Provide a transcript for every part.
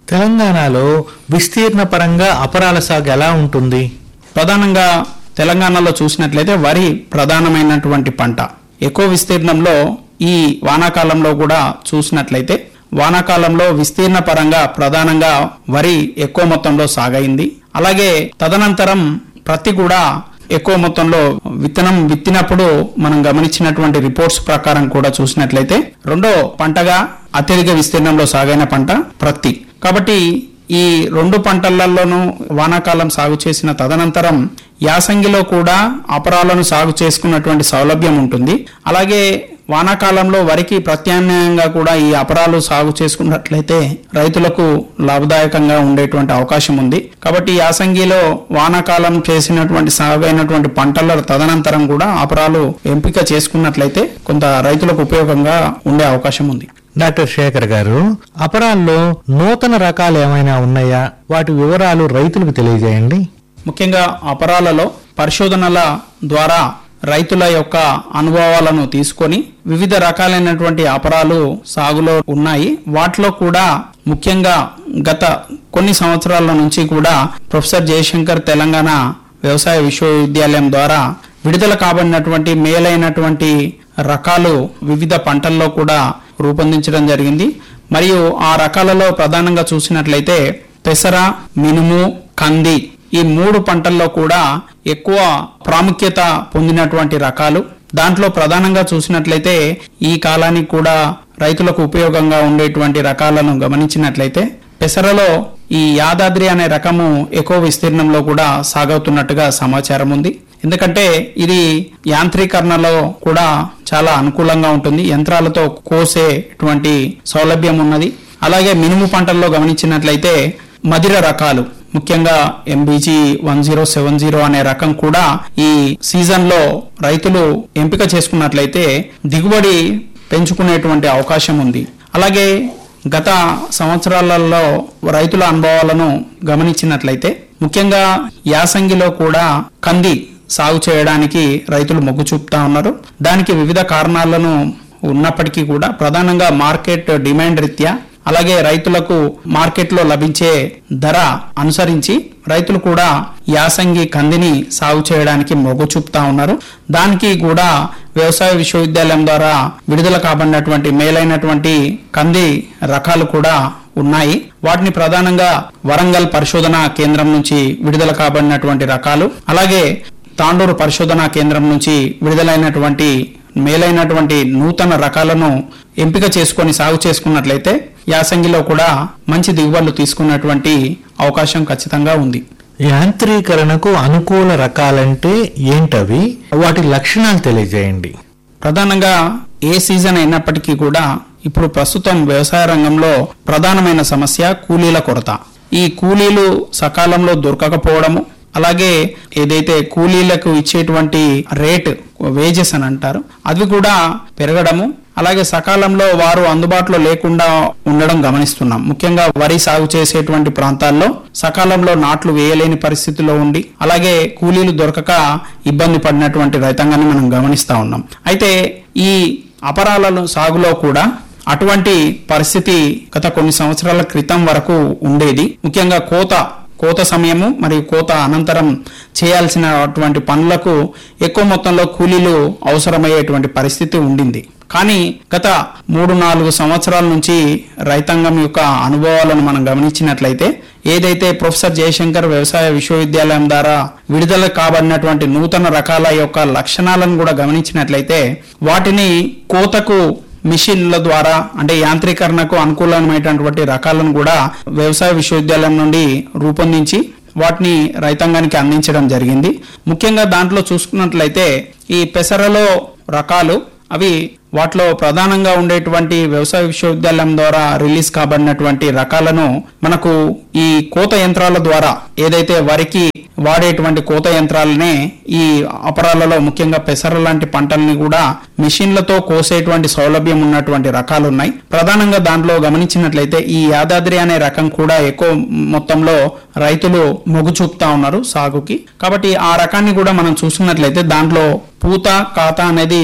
తెలంగాణలో విస్తీర్ణ పరంగా అపరాల సాగు ఎలా ఉంటుంది ప్రధానంగా తెలంగాణలో చూసినట్లయితే వరి ప్రధానమైనటువంటి పంట ఎక్కువ విస్తీర్ణంలో ఈ వానాకాలంలో కూడా చూసినట్లయితే వానాకాలంలో విస్తీర్ణ పరంగా ప్రధానంగా వరి ఎక్కువ మొత్తంలో సాగైంది అలాగే తదనంతరం ప్రతి కూడా ఎక్కువ మొత్తంలో విత్తనం విత్తినప్పుడు మనం గమనించినటువంటి రిపోర్ట్స్ ప్రకారం కూడా చూసినట్లయితే రెండో పంటగా అత్యధిక విస్తీర్ణంలో సాగైన పంట ప్రత్తి కాబట్టి ఈ రెండు పంటలలోనూ వానాకాలం సాగు చేసిన తదనంతరం యాసంగిలో కూడా అపరాలను సాగు చేసుకున్నటువంటి సౌలభ్యం ఉంటుంది అలాగే వానాకాలంలో వరికి ప్రత్యామ్నాయంగా కూడా ఈ అపరాలు సాగు చేసుకున్నట్లయితే రైతులకు లాభదాయకంగా ఉండేటువంటి అవకాశం ఉంది కాబట్టి యాసంగిలో వానాకాలం చేసినటువంటి సాగు అయినటువంటి పంటల తదనంతరం కూడా అపరాలు ఎంపిక చేసుకున్నట్లయితే కొంత రైతులకు ఉపయోగంగా ఉండే అవకాశం ఉంది డాక్టర్ శేఖర్ గారు అపరాల్లో నూతన రకాలు ఏమైనా ఉన్నాయా వాటి వివరాలు రైతులకు తెలియజేయండి ముఖ్యంగా అపరాలలో పరిశోధనల ద్వారా రైతుల యొక్క అనుభవాలను తీసుకొని వివిధ రకాలైనటువంటి అపరాలు సాగులో ఉన్నాయి వాటిలో కూడా ముఖ్యంగా గత కొన్ని సంవత్సరాల నుంచి కూడా ప్రొఫెసర్ జయశంకర్ తెలంగాణ వ్యవసాయ విశ్వవిద్యాలయం ద్వారా విడుదల కాబడినటువంటి మేలైనటువంటి రకాలు వివిధ పంటల్లో కూడా రూపొందించడం జరిగింది మరియు ఆ రకాలలో ప్రధానంగా చూసినట్లయితే పెసర మినుము కంది ఈ మూడు పంటల్లో కూడా ఎక్కువ ప్రాముఖ్యత పొందినటువంటి రకాలు దాంట్లో ప్రధానంగా చూసినట్లయితే ఈ కాలానికి కూడా రైతులకు ఉపయోగంగా ఉండేటువంటి రకాలను గమనించినట్లయితే పెసరలో ఈ యాదాద్రి అనే రకము ఎక్కువ విస్తీర్ణంలో కూడా సాగవుతున్నట్టుగా సమాచారం ఉంది ఎందుకంటే ఇది యాంత్రీకరణలో కూడా చాలా అనుకూలంగా ఉంటుంది యంత్రాలతో కోసేటువంటి సౌలభ్యం ఉన్నది అలాగే మినుము పంటల్లో గమనించినట్లయితే మదిర రకాలు ముఖ్యంగా M B G one zero seven zero అనే రకం కూడా ఈ సీజన్ లో రైతులు ఎంపిక చేసుకున్నట్లయితే దిగుబడి పెంచుకునేటువంటి అవకాశం ఉంది అలాగే గత సంవత్సరాలలో రైతుల అనుభవాలను గమనించినట్లయితే ముఖ్యంగా యాసంగిలో కూడా కంది సాగు చేయడానికి రైతులు మొగ్గు చూపుతా ఉన్నారు దానికి వివిధ కారణాలను ఉన్నప్పటికీ కూడా ప్రధానంగా మార్కెట్ డిమాండ్ రీత్యా అలాగే రైతులకు మార్కెట్లో లభించే ధర అనుసరించి రైతులు కూడా యాసంగి కందిని సాగు చేయడానికి మొగ్గు చూపుతా ఉన్నారు దానికి కూడా వ్యవసాయ విశ్వవిద్యాలయం ద్వారా విడుదల కాబడినటువంటి మేలైనటువంటి కంది రకాలు కూడా ఉన్నాయి వాటిని ప్రధానంగా వరంగల్ పరిశోధన కేంద్రం నుంచి విడుదల కాబడినటువంటి రకాలు అలాగే తాండూరు పరిశోధన కేంద్రం నుంచి విడుదలైనటువంటి మేలైనటువంటి నూతన రకాలను ఎంపిక చేసుకొని సాగు చేసుకున్నట్లయితే యాసంగిలో కూడా మంచి దిగుబడులు తీసుకున్నటువంటి అవకాశం ఖచ్చితంగా ఉంది యాంత్రీకరణకు అనుకూల రకాలంటే ఏంటవి వాటి లక్షణాలు తెలియజేయండి ప్రధానంగా ఏ సీజన్ అయినప్పటికీ కూడా ఇప్పుడు ప్రస్తుతం వ్యవసాయ రంగంలో ప్రధానమైన సమస్య కూలీల కొరత ఈ కూలీలు సకాలంలో దొరకకపోవడము అలాగే ఏదైతే కూలీలకు ఇచ్చేటువంటి రేట్ వేజెస్ అని అంటారు అవి కూడా పెరగడము అలాగే సకాలంలో వారు అందుబాటులో లేకుండా ఉండడం గమనిస్తున్నాం ముఖ్యంగా వరి సాగు చేసేటువంటి ప్రాంతాల్లో సకాలంలో నాట్లు వేయలేని పరిస్థితిలో ఉండి అలాగే కూలీలు దొరకక ఇబ్బంది పడినటువంటి రైతాంగాన్ని మనం గమనిస్తా ఉన్నాం అయితే ఈ అపరాల సాగులో కూడా అటువంటి పరిస్థితి గత కొన్ని సంవత్సరాల క్రితం వరకు ఉండేది ముఖ్యంగా కోత కోత సమయము మరియు కోత అనంతరం చేయాల్సినటువంటి పనులకు ఎక్కువ మొత్తంలో కూలీలు అవసరమయ్యేటువంటి పరిస్థితి ఉండింది కానీ గత మూడు నాలుగు సంవత్సరాల నుంచి రైతాంగం యొక్క అనుభవాలను మనం గమనించినట్లయితే ఏదైతే ప్రొఫెసర్ జయశంకర్ వ్యవసాయ విశ్వవిద్యాలయం ద్వారా విడుదల కాబడినటువంటి నూతన రకాల యొక్క లక్షణాలను కూడా గమనించినట్లయితే వాటిని కోతకు మిషన్ల ద్వారా అంటే యాంత్రీకరణకు అనుకూలమైనటువంటి రకాలను కూడా వ్యవసాయ విశ్వవిద్యాలయం నుండి రూపొందించి వాటిని రైతాంగానికి అందించడం జరిగింది ముఖ్యంగా దాంట్లో చూసుకున్నట్లయితే ఈ పెసరలో రకాలు అవి వాటిలో ప్రధానంగా ఉండేటువంటి వ్యవసాయ విశ్వవిద్యాలయం ద్వారా రిలీజ్ కాబడినటువంటి రకాలను మనకు ఈ కోత యంత్రాల ద్వారా ఏదైతే వరికి వాడేటువంటి కోత యంత్రాలనే ఈ అపరాలలో ముఖ్యంగా పెసర లాంటి పంటల్ని కూడా మిషన్లతో కోసేటువంటి సౌలభ్యం ఉన్నటువంటి రకాలు ఉన్నాయి ప్రధానంగా దాంట్లో గమనించినట్లయితే ఈ యాదాద్రి అనే రకం కూడా ఎక్కువ మొత్తంలో రైతులు మొగ్గు చూపుతా ఉన్నారు సాగుకి కాబట్టి ఆ రకాన్ని కూడా మనం చూసుకున్నట్లయితే దాంట్లో పూత కాత అనేది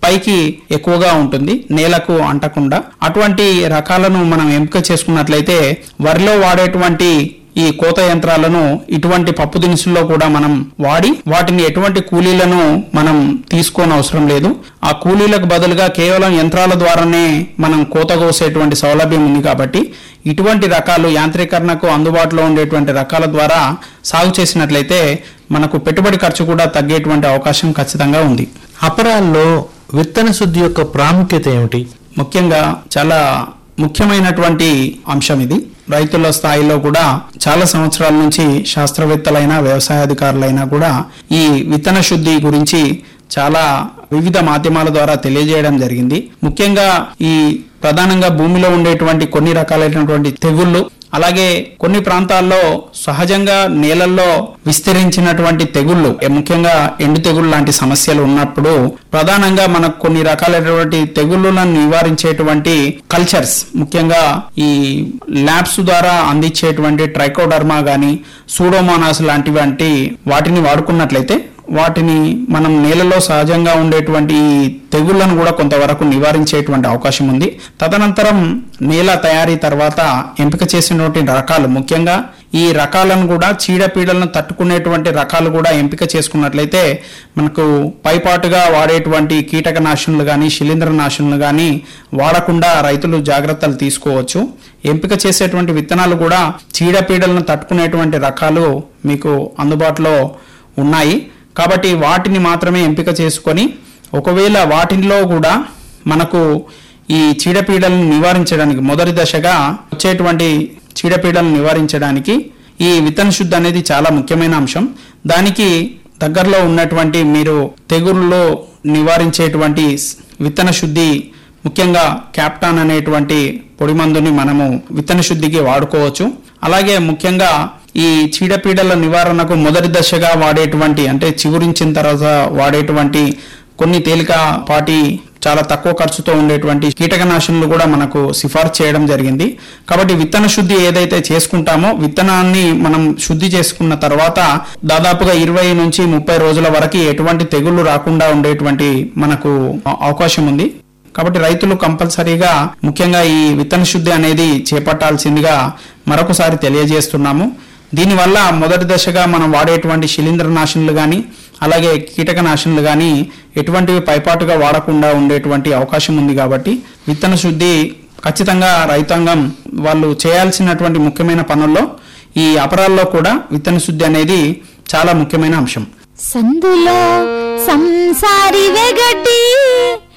పైకి ఎక్కువగా ఉంటుంది నేలకు అంటకుండా అటువంటి రకాలను మనం ఎంపిక చేసుకున్నట్లయితే వరిలో వాడేటువంటి ఈ కోత యంత్రాలను ఇటువంటి పప్పు దినుసుల్లో కూడా మనం వాడి వాటిని ఎటువంటి కూలీలను మనం తీసుకోని అవసరం లేదు ఆ కూలీలకు బదులుగా కేవలం యంత్రాల ద్వారానే మనం కోత కోసేటువంటి సౌలభ్యం ఉంది కాబట్టి ఇటువంటి రకాలు యాంత్రీకరణకు అందుబాటులో ఉండేటువంటి రకాల ద్వారా సాగు చేసినట్లయితే మనకు పెట్టుబడి ఖర్చు కూడా తగ్గేటువంటి అవకాశం ఖచ్చితంగా ఉంది అపరాల్లో విత్తన శుద్ధి యొక్క ప్రాముఖ్యత ఏమిటి ముఖ్యంగా చాలా ముఖ్యమైనటువంటి అంశం ఇది రైతుల స్థాయిలో కూడా చాలా సంవత్సరాల నుంచి శాస్త్రవేత్తలైనా వ్యవసాయాధికారులైనా కూడా ఈ విత్తన శుద్ధి గురించి చాలా వివిధ మాధ్యమాల ద్వారా తెలియజేయడం జరిగింది ముఖ్యంగా ఈ ప్రధానంగా భూమిలో ఉండేటువంటి కొన్ని రకాలైనటువంటి తెగుళ్ళు అలాగే కొన్ని ప్రాంతాల్లో సహజంగా నేలల్లో విస్తరించినటువంటి తెగుళ్ళు ఏ ముఖ్యంగా ఎండు తెగుళ్ళు లాంటి సమస్యలు ఉన్నప్పుడు ప్రధానంగా మనకు కొన్ని రకాలైనటువంటి తెగుళ్ళను నివారించేటువంటి కల్చర్స్ ముఖ్యంగా ఈ ల్యాబ్స్ ద్వారా అందించేటువంటి ట్రైకోడర్మా గాని సూడోమోనాస్ లాంటివంటి వాటిని వాడుకున్నట్లయితే వాటిని మనం నేలలో సహజంగా ఉండేటువంటి ఈ తెగుళ్లను కూడా కొంతవరకు నివారించేటువంటి అవకాశం ఉంది తదనంతరం నేల తయారీ తర్వాత ఎంపిక చేసినటువంటి రకాలు ముఖ్యంగా ఈ రకాలను కూడా చీడపీడలను తట్టుకునేటువంటి రకాలు కూడా ఎంపిక చేసుకున్నట్లయితే మనకు పైపాటుగా వాడేటువంటి కీటకనాశనులు కానీ శిలీంద్రనాశనులు కానీ వాడకుండా రైతులు జాగ్రత్తలు తీసుకోవచ్చు ఎంపిక చేసేటువంటి విత్తనాలు కూడా చీడపీడలను తట్టుకునేటువంటి రకాలు మీకు అందుబాటులో ఉన్నాయి కాబట్టి వాటిని మాత్రమే ఎంపిక చేసుకొని ఒకవేళ వాటిల్లో కూడా మనకు ఈ చీడపీడలను నివారించడానికి మొదటి దశగా వచ్చేటువంటి చీడపీడలను నివారించడానికి ఈ విత్తన శుద్ధి అనేది చాలా ముఖ్యమైన అంశం దానికి దగ్గరలో ఉన్నటువంటి మీరు తెగుళ్ళు నివారించేటువంటి విత్తన శుద్ధి ముఖ్యంగా క్యాప్టాన్ అనేటువంటి పొడి మందుని మనము విత్తన శుద్ధికి వాడుకోవచ్చు అలాగే ముఖ్యంగా ఈ చీడపీడల నివారణకు మొదటి దశగా వాడేటువంటి అంటే చిగురించిన తర్వాత వాడేటువంటి కొన్ని తేలికపాటి చాలా తక్కువ ఖర్చుతో ఉండేటువంటి కీటకనాశనలు కూడా మనకు సిఫార్సు చేయడం జరిగింది కాబట్టి విత్తన శుద్ధి ఏదైతే చేసుకుంటామో విత్తనాన్ని మనం శుద్ధి చేసుకున్న తర్వాత దాదాపుగా ఇరవై నుంచి ముప్పై రోజుల వరకు ఎటువంటి తెగుళ్లు రాకుండా ఉండేటువంటి మనకు అవకాశం ఉంది కాబట్టి రైతులు కంపల్సరీగా ముఖ్యంగా ఈ విత్తన శుద్ధి అనేది చేపట్టాల్సిందిగా మరొకసారి తెలియజేస్తున్నాము దీనివల్ల మొదటి దశగా మనం వాడేటువంటి శిలీంద్రనాశనులు కానీ అలాగే కీటకనాశనులు కానీ ఎటువంటివి పైపాటుగా వాడకుండా ఉండేటువంటి అవకాశం ఉంది కాబట్టి విత్తన శుద్ధి ఖచ్చితంగా రైతాంగం వాళ్ళు చేయాల్సినటువంటి ముఖ్యమైన పనుల్లో ఈ అపరాల్లో కూడా విత్తన శుద్ధి అనేది చాలా ముఖ్యమైన అంశం సందులో సంసారి వెగడ్డి